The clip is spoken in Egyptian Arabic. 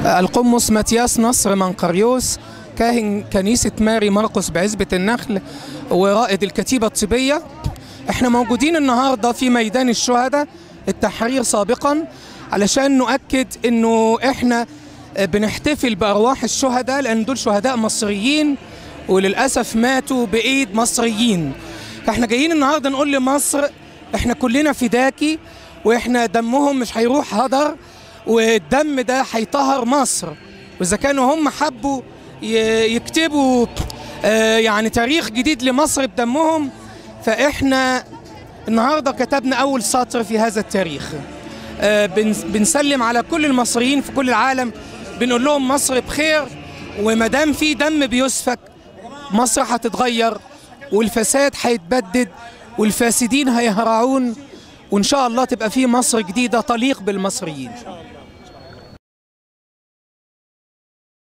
القمص ماتياس نصر منقريوس كاهن كنيسة ماري مرقس بعزبة النخل ورائد الكتيبة الطبية احنا موجودين النهاردة في ميدان الشهداء التحرير سابقا علشان نؤكد انه احنا بنحتفل بأرواح الشهداء لأن دول شهداء مصريين وللأسف ماتوا بإيد مصريين فاحنا جايين النهاردة نقول لمصر احنا كلنا فداكي واحنا دمهم مش هيروح هدر والدم ده هيطهر مصر واذا كانوا هم حبوا ي- يكتبوا آه، يعني تاريخ جديد لمصر بدمهم فاحنا النهارده كتبنا اول سطر في هذا التاريخ آه، بن- بنسلم على كل المصريين في كل العالم بنقول لهم مصر بخير وما دام في دم بيسفك مصر هتتغير والفساد هيتبدد والفاسدين هيهرعون وان شاء الله تبقى في مصر جديده تليق بالمصريين